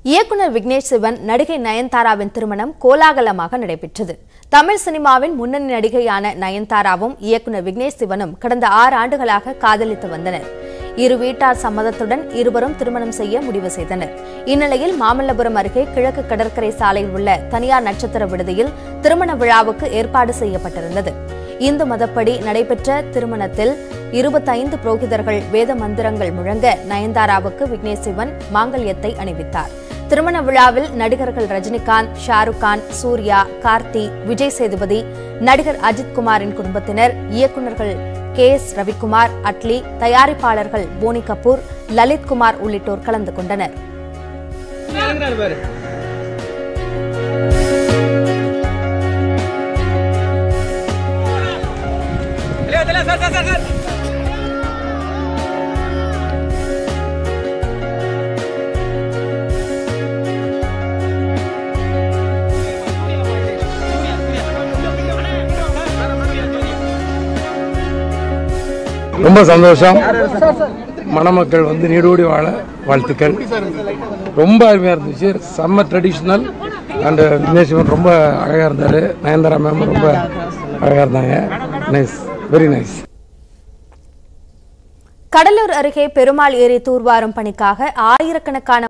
இயக்குனர் விக்னேஷ் சிவன் நடிகை நயன்தாராவின் திருமணம் கோலாகலமாக நடைபெற்றது தமிழ் சினிமாவின் முன்னணி நடிகையான நயன்தாராவும் இயக்குனர் விக்னேஷ் சிவனும் கடந்த ஆறு ஆண்டுகளாக காதலித்து வந்தனர் இரு வீட்டார் சம்மதத்துடன் இருவரும் திருமணம் செய்ய முடிவு செய்தனர் இந்நிலையில் மாமல்லபுரம் அருகே கிழக்கு கடற்கரை சாலையில் உள்ள தனியார் நட்சத்திர விடுதியில் திருமண விழாவுக்கு ஏற்பாடு செய்யப்பட்டிருந்தது இந்து மதப்படி நடைபெற்ற திருமணத்தில் இருபத்தைந்து புரோகிதர்கள் வேத மந்திரங்கள் முழங்க நயன்தாராவுக்கு விக்னேஷ் சிவன் மாங்கல்யத்தை அணிவித்தார் திருமண விழாவில் நடிகர்கள் ரஜினிகாந்த் ஷாருக் கான் சூர்யா கார்த்தி விஜய் சேதுபதி நடிகர் அஜித் குமாரின் குடும்பத்தினர் இயக்குநர்கள் கே எஸ் ரவிக்குமார் அட்லி தயாரிப்பாளர்கள் போனி கபூர் லலித் குமார் உள்ளிட்டோர் கலந்து கொண்டனர் இறங்குறாரு பாரு இல்லையா, இல்லையா, சார் சார் சார் சார் ரொம்ப சந்தோஷம் மணமக்கள் வந்து நீடோடி வாழ வாழ்த்துக்கள் ரொம்ப அருமையாக இருந்துச்சு செம்ம ட்ரெடிஷ்னல் அண்ட் விக்னேஷ்வன் ரொம்ப அழகாக இருந்தார் நயன்தாரா மேம் ரொம்ப அழகாக இருந்தாங்க நைஸ் வெரி நைஸ் கடலூர் அருகே பெருமாள் ஏரி தூர்வாரும் பணிக்காக ஆயிரக்கணக்கான